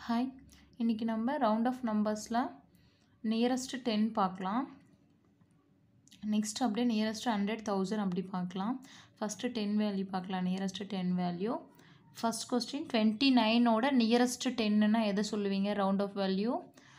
hi இன்றைக்கி நம்ம round off நம்பர்ஸில் நியரஸ்ட்டு டென் பார்க்கலாம் நெக்ஸ்ட் அப்படியே நியரஸ்ட்டு ஹண்ட்ரட் தௌசண்ட் அப்படி பார்க்கலாம் ஃபஸ்ட்டு டென் வேல்யூ பார்க்கலாம் nearest ten value first question twenty நைனோட நியரஸ்ட்டு டென்னுன்னா எதை சொல்லுவீங்க ரவுண்ட் ஆஃப் வேல்யூ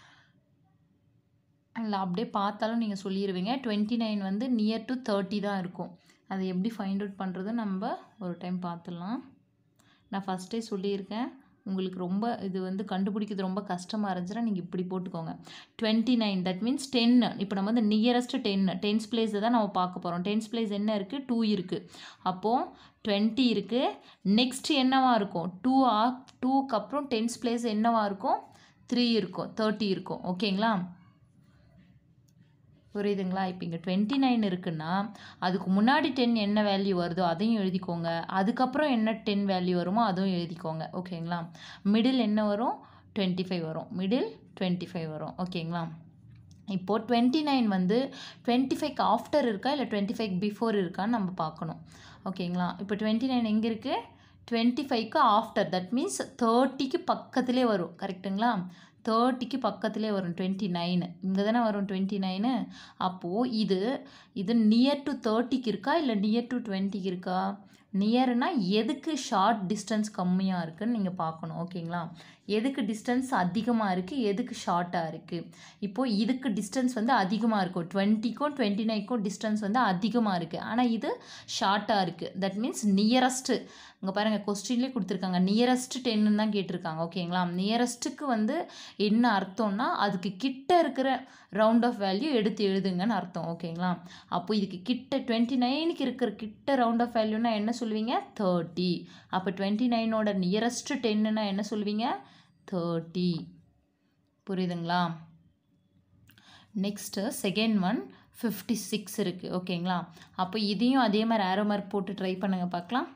இல்லை அப்படியே பார்த்தாலும் நீங்கள் சொல்லிடுவீங்க டுவெண்ட்டி நைன் வந்து நியர் டு தேர்ட்டி தான் இருக்கும் அதை எப்படி ஃபைண்ட் அவுட் பண்ணுறது நம்ம ஒரு டைம் பார்த்துடலாம் நான் ஃபஸ்ட்டே சொல்லியிருக்கேன் உங்களுக்கு ரொம்ப இது வந்து கண்டுபிடிக்கிறது ரொம்ப கஷ்டமாக இருந்துச்சுன்னா நீங்கள் இப்படி போட்டுக்கோங்க twenty nine that means ten இப்போ நம்ம வந்து நியரஸ்ட் டென் டென்ஸ் பிளேஸை தான் நம்ம பார்க்க போகிறோம் டென்ஸ் பிளேஸ் என்ன இருக்குது டூ இருக்குது அப்போது டுவெண்ட்டி இருக்குது நெக்ஸ்ட் என்னவா இருக்கும் டூ ஆ டூக்கு அப்புறம் டென்ஸ் பிளேஸ் என்னவா இருக்கும் த்ரீ இருக்கும் தேர்ட்டி இருக்கும் ஓகேங்களா புரியுதுங்களா இப்போ இங்கே டுவெண்ட்டி நைன் இருக்குன்னா அதுக்கு முன்னாடி டென் என்ன வேல்யூ வருதோ அதையும் எழுதிக்கோங்க அதுக்கப்புறம் என்ன டென் வேல்யூ வருமோ அதுவும் எழுதிக்கோங்க ஓகேங்களா மிடில் என்ன வரும் டுவெண்ட்டி ஃபைவ் வரும் மிடில் டுவெண்ட்டி ஃபைவ் வரும் ஓகேங்களா இப்போது டுவெண்ட்டி நைன் வந்து டுவெண்ட்டி ஃபைவ்க்கு ஆஃப்டர் இருக்கா இல்லை டுவெண்ட்டி ஃபைவ் பிஃபோர் இருக்கான்னு நம்ம பார்க்கணும் ஓகேங்களா இப்போ டுவெண்ட்டி நைன் எங்கே இருக்குது டுவெண்ட்டி ஃபைவ்க்கு ஆஃப்டர் தட் மீன்ஸ் தேர்ட்டிக்கு பக்கத்துலேயே வரும் கரெக்டுங்களா தேர்ட்டிக்கு பக்கத்துலேயே வரும் டுவெண்ட்டி நைனு இங்கே தானே வரும் டுவெண்ட்டி நைனு அப்போது இது இது நியர் டு தேர்ட்டிக்கு இருக்கா இல்லை நியர் டு டுவெண்ட்டிக்கு இருக்கா நியர்னா எதுக்கு ஷார்ட் டிஸ்டன்ஸ் கம்மியாக இருக்குன்னு நீங்கள் பார்க்கணும் ஓகேங்களா எதுக்கு டிஸ்டன்ஸ் அதிகமாக இருக்குது எதுக்கு ஷார்ட்டாக இருக்குது இப்போது இதுக்கு டிஸ்டன்ஸ் வந்து அதிகமாக இருக்கும் டுவெண்ட்டிக்கும் டுவெண்ட்டி நைனுக்கும் டிஸ்டன்ஸ் வந்து அதிகமாக இருக்குது ஆனால் இது ஷார்ட்டாக இருக்குது தட் மீன்ஸ் நியரஸ்ட்டு இங்கே பாருங்கள் கொஸ்டின்லேயே கொடுத்துருக்காங்க நியரஸ்ட் டென்னு தான் கேட்டிருக்காங்க ஓகேங்களா நியரஸ்ட்டுக்கு வந்து என்ன அர்த்தம்னா அதுக்கு கிட்ட இருக்கிற ரவுண்ட் ஆஃப் வேல்யூ எடுத்து எழுதுங்கன்னு அர்த்தம் ஓகேங்களா அப்போ இதுக்கு கிட்ட டுவெண்ட்டி நைனுக்கு இருக்கிற கிட்ட ரவுண்ட் ஆஃப் வேல்யூனா என்ன சொல்லுவீங்க தேர்ட்டி அப்போ டுவெண்ட்டி நைனோட நியரஸ்ட் டென்னுனா என்ன சொல்லுவீங்க தேர்ட்டி புரியுதுங்களா next second one fifty six இருக்குது ஓகேங்களா அப்போ இதையும் அதே மாதிரி ஆரோ மார்க் போட்டு ட்ரை பண்ணுங்கள் பார்க்கலாம்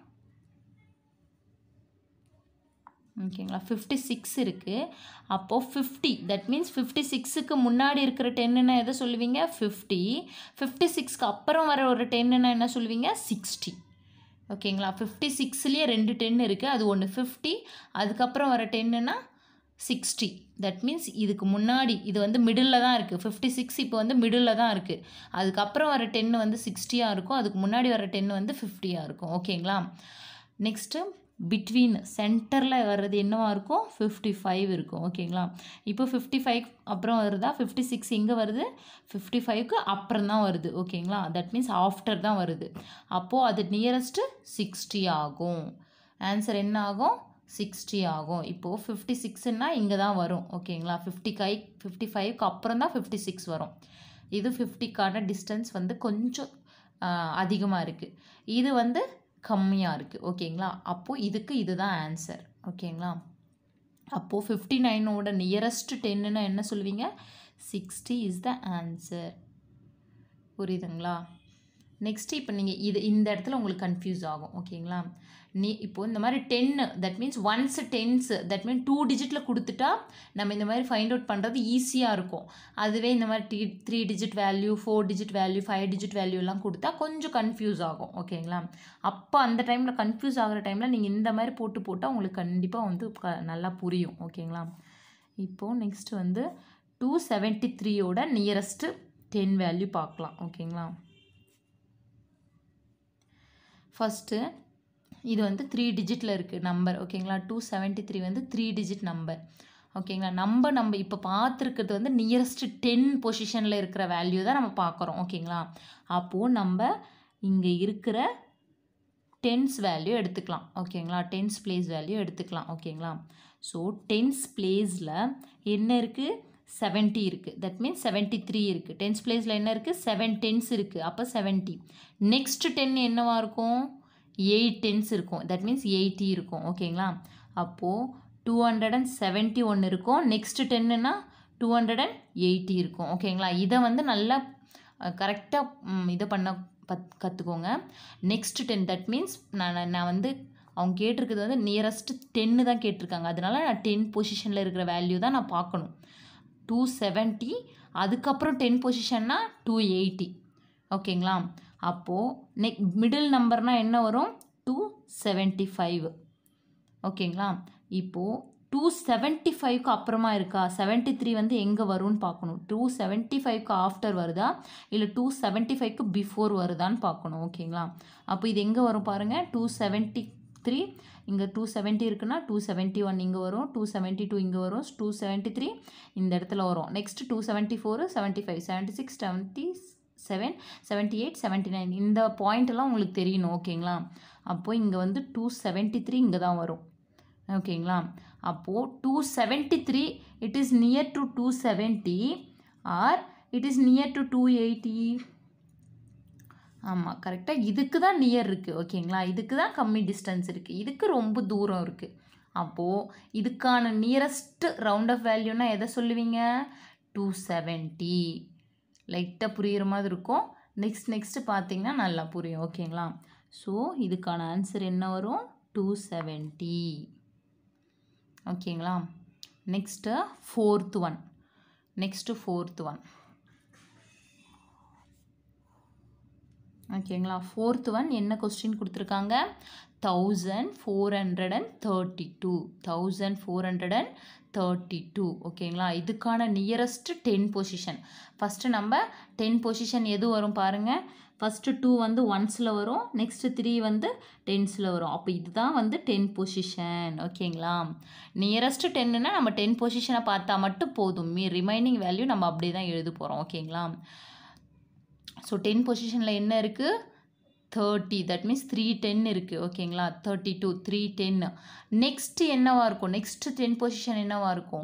ஓகேங்களா ஃபிஃப்டி சிக்ஸ் இருக்குது அப்போது ஃபிஃப்டி தட் மீன்ஸ் ஃபிஃப்டி சிக்ஸுக்கு முன்னாடி இருக்கிற டென்னுன்னா எதை சொல்லுவீங்க ஃபிஃப்டி ஃபிஃப்டி சிக்ஸ்க்கு அப்புறம் வர ஒரு டென்னுன்னா என்ன சொல்லுவீங்க சிக்ஸ்டி ஓகேங்களா ஃபிஃப்டி சிக்ஸ்லேயே ரெண்டு டென் இருக்குது அது ஒன்று ஃபிஃப்டி அதுக்கப்புறம் வர டென்னுன்னா சிக்ஸ்டி தட் மீன்ஸ் இதுக்கு முன்னாடி இது வந்து மிடில் தான் இருக்குது ஃபிஃப்டி சிக்ஸ் இப்போ வந்து மிடில் தான் இருக்குது அதுக்கப்புறம் வர டென்னு வந்து சிக்ஸ்டியாக இருக்கும் அதுக்கு முன்னாடி வர டென்னு வந்து ஃபிஃப்டியாக இருக்கும் ஓகேங்களா நெக்ஸ்ட்டு பிட்வீன் சென்டரில் வர்றது என்னவாக இருக்கும் ஃபிஃப்டி ஃபைவ் இருக்கும் ஓகேங்களா இப்போ ஃபிஃப்டி ஃபைவ் அப்புறம் வருதா ஃபிஃப்டி சிக்ஸ் எங்கே வருது ஃபிஃப்டி ஃபைவ்க்கு அப்புறம் தான் வருது ஓகேங்களா தட் மீன்ஸ் ஆஃப்டர் தான் வருது அப்போது அது நியரஸ்ட்டு சிக்ஸ்டி ஆகும் ஆன்சர் என்ன ஆகும் சிக்ஸ்டி ஆகும் இப்போது ஃபிஃப்டி சிக்ஸ்னா இங்கே தான் வரும் ஓகேங்களா ஃபிஃப்டி கை ஃபிஃப்டி ஃபைவ்க்கு அப்புறம் தான் ஃபிஃப்டி சிக்ஸ் வரும் இது ஃபிஃப்டிக்கான டிஸ்டன்ஸ் வந்து கொஞ்சம் அதிகமாக இருக்குது இது வந்து கம்மியாக இருக்குது ஓகேங்களா அப்போது இதுக்கு இதுதான் ஆன்சர் ஓகேங்களா அப்போது ஃபிஃப்டி நைனோட நியரஸ்ட் டென்னுன்னா என்ன சொல்லுவீங்க சிக்ஸ்டி இஸ் த ஆன்சர் புரியுதுங்களா நெக்ஸ்ட்டு இப்போ நீங்கள் இது இந்த இடத்துல உங்களுக்கு கன்ஃபியூஸ் ஆகும் ஓகேங்களா நீ இப்போது இந்த மாதிரி ten that means ones tens that means two டிஜிட்டில் கொடுத்துட்டா நம்ம இந்த மாதிரி ஃபைண்ட் அவுட் பண்ணுறது ஈஸியாக இருக்கும் அதுவே இந்த மாதிரி டி three digit value four digit value five digit வேல்யூலாம் கொடுத்தா கொஞ்சம் கன்ஃபியூஸ் ஆகும் ஓகேங்களா அப்போ அந்த டைமில் கன்ஃபியூஸ் ஆகிற டைமில் நீங்கள் இந்த மாதிரி போட்டு போட்டால் உங்களுக்கு கண்டிப்பாக வந்து க நல்லா புரியும் ஓகேங்களா இப்போது நெக்ஸ்ட் வந்து டூ செவன்ட்டி த்ரீயோட நியரஸ்ட்டு டென் வேல்யூ பார்க்கலாம் ஓகேங்களா ஃபஸ்ட்டு இது வந்து த்ரீ டிஜிட்டில் இருக்குது நம்பர் ஓகேங்களா டூ செவன்ட்டி த்ரீ வந்து த்ரீ டிஜிட் நம்பர் ஓகேங்களா நம்ம நம்ம இப்போ பார்த்துருக்கிறது வந்து நியரஸ்ட் டென் பொசிஷனில் இருக்கிற வேல்யூ தான் நம்ம பார்க்குறோம் ஓகேங்களா அப்போது நம்ம இங்கே இருக்கிற டென்ஸ் வேல்யூ எடுத்துக்கலாம் ஓகேங்களா டென்ஸ் பிளேஸ் வேல்யூ எடுத்துக்கலாம் ஓகேங்களா ஸோ டென்ஸ் பிளேஸில் என்ன இருக்குது செவன்ட்டி இருக்குது தட் மீன்ஸ் செவன்ட்டி த்ரீ இருக்குது டென்ஸ் பிளேஸில் என்ன இருக்குது செவன் டென்ஸ் இருக்குது அப்போ செவன்ட்டி நெக்ஸ்ட் டென் என்னவாக இருக்கும் எயிட் டென்ஸ் இருக்கும் தட் மீன்ஸ் எயிட்டி இருக்கும் ஓகேங்களா அப்போது டூ ஹண்ட்ரட் அண்ட் செவன்ட்டி ஒன்று இருக்கும் நெக்ஸ்ட்டு டென்னுனா டூ ஹண்ட்ரட் அண்ட் எயிட்டி இருக்கும் ஓகேங்களா இதை வந்து நல்லா கரெக்டாக இதை பண்ண பத் கற்றுக்கோங்க நெக்ஸ்ட் டென் தட் மீன்ஸ் நான் நான் வந்து அவங்க கேட்டிருக்கிறது வந்து நியரஸ்ட்டு டென்னு தான் கேட்டிருக்காங்க அதனால நான் டென் பொசிஷனில் இருக்கிற வேல்யூ தான் நான் பார்க்கணும் டூ செவன்ட்டி அதுக்கப்புறம் டென் பொசிஷன்னா டூ எயிட்டி ஓகேங்களா அப்போது நெக் மிடில் நம்பர்னால் என்ன வரும் டூ செவன்ட்டி ஃபைவ் ஓகேங்களா இப்போது டூ செவன்ட்டி ஃபைவ்க்கு அப்புறமா இருக்கா செவன்ட்டி த்ரீ வந்து எங்கே வரும்னு பார்க்கணும் டூ செவன்ட்டி ஃபைவ்க்கு ஆஃப்டர் வருதா இல்லை டூ செவன்ட்டி ஃபைவ்க்கு பிஃபோர் வருதான்னு பார்க்கணும் ஓகேங்களா அப்போ இது எங்கே வரும் பாருங்கள் டூ செவன்ட்டி த்ரீ இங்கே டூ செவன்ட்டி இருக்குன்னா டூ செவன்ட்டி ஒன் இங்கே வரும் டூ செவன்ட்டி டூ இங்கே வரும் டூ செவன்ட்டி த்ரீ இந்த இடத்துல வரும் next two seventy four seventy five seventy six seventy seven seventy eight seventy nine இந்த பாயிண்ட்லாம் உங்களுக்கு தெரியணும் ஓகேங்களா அப்போது இங்கே வந்து டூ செவன்ட்டி த்ரீ இங்கே தான் வரும் ஓகேங்களா அப்போது two seventy three it is near to two seventy or it is near to two eighty ஆமாம் கரெக்டாக இதுக்கு தான் நியர் இருக்குது ஓகேங்களா இதுக்கு தான் கம்மி டிஸ்டன்ஸ் இருக்குது இதுக்கு ரொம்ப தூரம் இருக்குது அப்போது இதுக்கான நியரஸ்ட் ரவுண்ட் ஆஃப் வேல்யூனா எதை சொல்லுவீங்க டூ செவன்ட்டி லைட்டாக புரிகிற மாதிரி இருக்கும் நெக்ஸ்ட் நெக்ஸ்ட்டு பார்த்தீங்கன்னா நல்லா புரியும் ஓகேங்களா ஸோ இதுக்கான ஆன்சர் என்ன வரும் டூ செவன்ட்டி ஓகேங்களா next fourth one next fourth one ஓகேங்களா ஃபோர்த் ஒன் என்ன கொஸ்டின் கொடுத்துருக்காங்க thousand four hundred and thirty two thousand four hundred and thirty two ஓகேங்களா இதுக்கான நியரஸ்ட் டென் பொசிஷன் ஃபஸ்ட்டு நம்ம டென் பொசிஷன் எது வரும் பாருங்கள் ஃபஸ்ட்டு டூ வந்து ஒன்ஸில் வரும் நெக்ஸ்ட்டு த்ரீ வந்து டென்ஸில் வரும் அப்போ இதுதான் வந்து டென் பொசிஷன் ஓகேங்களா நியரஸ்ட் டென்னுனா நம்ம டென் பொசிஷனை பார்த்தா மட்டும் போதும் மீ ரிமைனிங் வேல்யூ நம்ம அப்படியே தான் எழுத போகிறோம் ஓகேங்களா ஸோ டென் பொசிஷனில் என்ன இருக்குது thirty that means three ten இருக்குது ஓகேங்களா thirty two three ten next என்னவாக இருக்கும் நெக்ஸ்ட்டு டென் பொசிஷன் என்னவாக இருக்கும்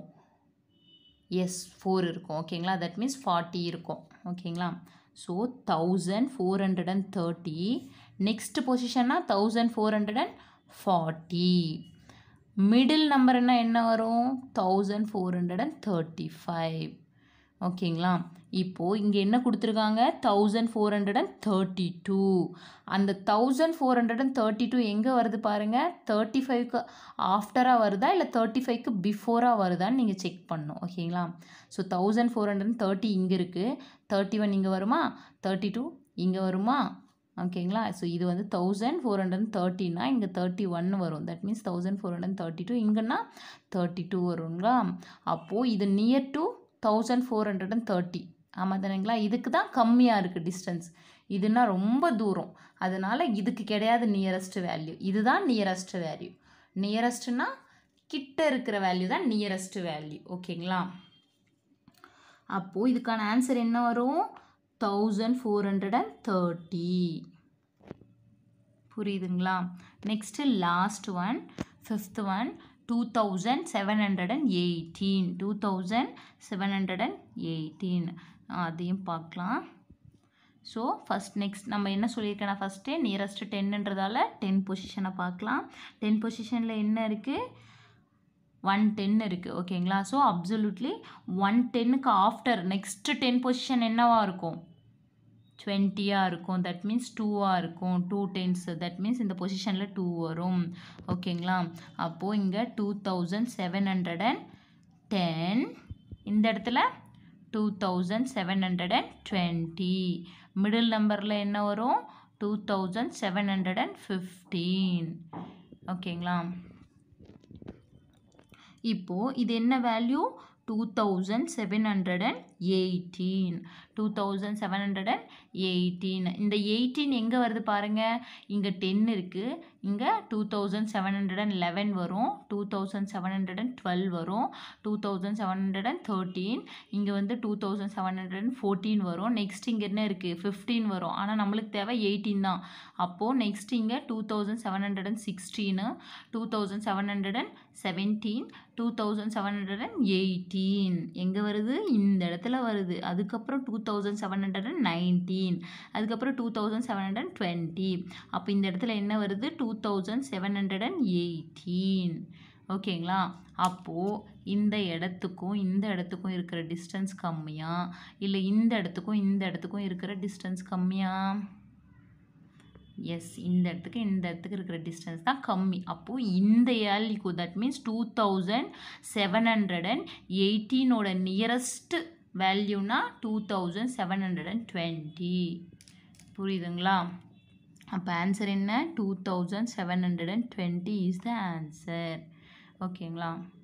எஸ் ஃபோர் இருக்கும் ஓகேங்களா தட் மீன்ஸ் ஃபார்ட்டி இருக்கும் ஓகேங்களா so thousand four hundred and thirty next பொசிஷன்னா thousand four hundred and forty middle நம்பர்னா என்ன வரும் thousand four hundred and thirty five ஓகேங்களா இப்போது இங்கே என்ன கொடுத்துருக்காங்க thousand four hundred and thirty two அந்த thousand four hundred and thirty two எங்கே வருது பாருங்கள் தேர்ட்டி ஃபைவ்க்கு ஆஃப்டராக வருதா இல்லை தேர்ட்டி ஃபைவ்க்கு பிஃபோராக வருதான்னு நீங்கள் செக் பண்ணணும் ஓகேங்களா so thousand four hundred and thirty இங்கே இருக்குது தேர்ட்டி ஒன் இங்கே வருமா தேர்ட்டி டூ இங்கே வருமா ஓகேங்களா ஸோ இது வந்து தௌசண்ட் ஃபோர் ஹண்ட்ரட் அண்ட் தேர்ட்டினா இங்கே தேர்ட்டி ஒன் வரும் that means thousand four hundred thirty two இங்கன்னா தேர்ட்டி டூ வருங்களா அப்போது இது near to thousand four hundred and thirty ஆமாம் தானேங்களா இதுக்கு தான் கம்மியாக இருக்குது டிஸ்டன்ஸ் இதுனா ரொம்ப தூரம் அதனால் இதுக்கு கிடையாது நியரஸ்ட் வேல்யூ இதுதான் நியரஸ்ட் வேல்யூ நியரஸ்ட்னா கிட்ட இருக்கிற வேல்யூ தான் நியரஸ்ட் வேல்யூ ஓகேங்களா அப்போது இதுக்கான ஆன்சர் என்ன வரும் thousand four hundred and thirty புரியுதுங்களா next last one fifth one two thousand seven hundred and eighteen two thousand seven hundred and eighteen அதையும் பார்க்கலாம் ஸோ ஃபஸ்ட் நெக்ஸ்ட் நம்ம என்ன சொல்லியிருக்கேன்னா ஃபஸ்ட்டே நியரஸ்ட்டு டென்னுன்றதால டென் பொசிஷனை பார்க்கலாம் டென் பொசிஷனில் என்ன இருக்குது ஒன் டென் இருக்குது ஓகேங்களா ஸோ அப்சல்யூட்லி ஒன் டென்னுக்கு ஆஃப்டர் நெக்ஸ்ட்டு டென் பொசிஷன் என்னவாக இருக்கும் டுவெண்ட்டியாக இருக்கும் தட் மீன்ஸ் டூவாக இருக்கும் டூ டென்ஸ் தட் மீன்ஸ் இந்த பொசிஷனில் டூ வரும் ஓகேங்களா அப்போது இங்கே two thousand seven hundred and ten இந்த இடத்துல two thousand seven hundred and twenty middle நம்பரில் என்ன வரும் two thousand seven hundred and fifteen ஓகேங்களா இப்போது இது என்ன value two thousand seven hundred and eighteen two thousand seven hundred and eighteen இந்த எயிட்டீன் எங்கே வருது பாருங்கள் இங்கே டென் இருக்குது இங்கே two thousand seven hundred and eleven வரும் two thousand seven hundred and twelve வரும் two thousand seven hundred and thirteen இங்கே வந்து two thousand seven hundred and fourteen வரும் நெக்ஸ்ட் இங்கே என்ன இருக்குது ஃபிஃப்டீன் வரும் ஆனால் நம்மளுக்கு தேவை எயிட்டீன் தான் அப்போது நெக்ஸ்ட் இங்கே two thousand seven hundred and sixteen two thousand seven hundred and seventeen two thousand seven hundred and eighteen எங்கே வருது இந்த இடத்துல வருது அதுக்கப்புறம் two thousand seven hundred and nineteen அதுக்கப்புறம் two thousand seven hundred and twenty அப்போ இந்த இடத்துல என்ன வருது two thousand seven hundred and eighteen ஓகேங்களா அப்போது இந்த இடத்துக்கும் இந்த இடத்துக்கும் இருக்கிற டிஸ்டன்ஸ் கம்மியா இல்லை இந்த இடத்துக்கும் இந்த இடத்துக்கும் இருக்கிற டிஸ்டன்ஸ் கம்மியா எஸ் இந்த இடத்துக்கு இந்த இடத்துக்கு இருக்கிற டிஸ்டன்ஸ் தான் கம்மி அப்போது இந்த ஏலிக்கு that means two thousand seven hundred and எயிட்டீனோட நியரஸ்ட் வேல்யூனா two thousand seven hundred and twenty புரியுதுங்களா அப்போ ஆன்சர் என்ன two thousand seven hundred and twenty is the answer ஓகேங்களா